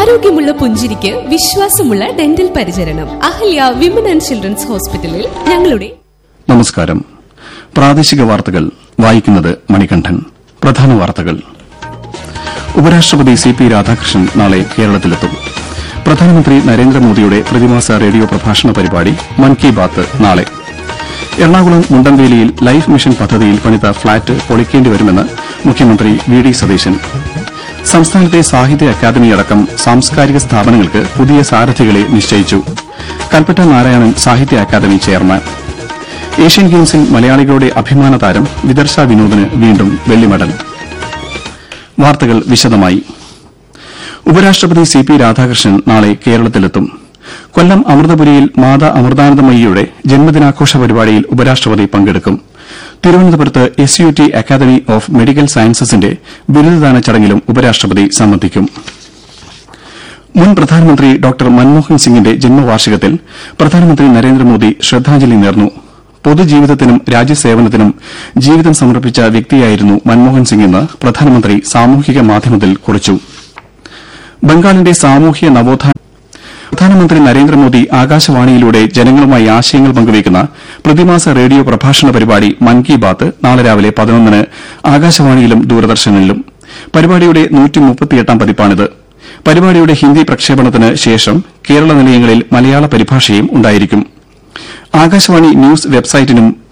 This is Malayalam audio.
ആരോഗ്യമുള്ള പുഞ്ചിരിക്ക് വിശ്വാസമുള്ള ഡെന്റൽ പരിചരണം അഹല്യ വിമൻ ആൻഡ് ചിൽഡ്രൻസ് ഹോസ്പിറ്റലിൽ ഞങ്ങളുടെ നമസ്കാരം പ്രാദേശിക വാർത്തകൾ വായിക്കുന്നത് മണികണ്ഠൻ പ്രധാന വാർത്തകൾ ഉപരാഷ്ട്രപതി സി പി രാധാകൃഷ്ണൻ നാളെ കേരളത്തിലെത്തും പ്രധാനമന്ത്രി നരേന്ദ്രമോദിയുടെ പ്രതിമാസ റേഡിയോ പ്രഭാഷണ പരിപാടി മൻ കി ബാത്ത് നാളെ എറണാകുളം മുണ്ടംവേലിയിൽ ലൈഫ് മിഷൻ പദ്ധതിയിൽ പണിത ഫ്ളാറ്റ് പൊളിക്കേണ്ടി വരുമെന്ന് മുഖ്യമന്ത്രി വി ഡി സതീശൻ സംസ്ഥാനത്തെ സാഹിത്യ അക്കാദമി അടക്കം സാംസ്കാരിക സ്ഥാപനങ്ങൾക്ക് പുതിയ സാരഥികളെ നിശ്ചയിച്ചു കൽപ്പറ്റ നാരായണൻ സാഹിത്യ അക്കാദമി ചെയർമാൻ ഏഷ്യൻ ഗെയിംസിൽ മലയാളികളുടെ അഭിമാന താരം വിദർശ വിനോദിന് വീണ്ടും വെള്ളിമെഡൽ വാർത്തകൾ വിശദമായി ഉപരാഷ്ട്രപതി സി പി രാധാകൃഷ്ണൻ നാളെ കേരളത്തിലെത്തും കൊല്ലം അമൃതപുരിയിൽ മാതാ അമൃതാനന്ദമയിയുടെ ജന്മദിനാഘോഷ പരിപാടിയിൽ ഉപരാഷ്ട്രപതി പങ്കെടുക്കും തിരുവനന്തപുരത്ത് S U T academy of medical സയൻസസിന്റെ ബിരുദദാന ചടങ്ങിലും ഉപരാഷ്ട്രപതി സംബന്ധിക്കും മുൻ പ്രധാനമന്ത്രി ഡോക്ടർ മൻമോഹൻ സിംഗിന്റെ ജന്മവാർഷികത്തിൽ പ്രധാനമന്ത്രി നരേന്ദ്രമോദി ശ്രദ്ധാഞ്ജലി നേർന്നു പൊതുജീവിതത്തിനും രാജ്യസേവനത്തിനും ജീവിതം സമർപ്പിച്ച വ്യക്തിയായിരുന്നു മൻമോഹൻ സിംഗെന്ന് പ്രധാനമന്ത്രി സാമൂഹിക മാധ്യമത്തിൽ കുറിച്ചു ബംഗാളിന്റെ സാമൂഹ്യ നവോത്ഥാന പ്രധാനമന്ത്രി നരേന്ദ്രമോദി ആകാശവാണിയിലൂടെ ജനങ്ങളുമായി ആശയങ്ങൾ പങ്കുവയ്ക്കുന്ന പ്രതിമാസ റേഡിയോ പ്രഭാഷണ പരിപാടി മൻ കി ബാത്ത് നാളെ രാവിലെ പതിനൊന്നിന് ആകാശവാണിയിലും ദൂരദർശനിലും പരിപാടിയുടെ പതിപ്പാണിത് പരിപാടിയുടെ ഹിന്ദി പ്രക്ഷേപണത്തിന് ശേഷം കേരള നിലയങ്ങളിൽ മലയാള പരിഭാഷയും ഉണ്ടായിരിക്കും ആകാശവാണി ന്യൂസ് വെബ്സൈറ്റിനും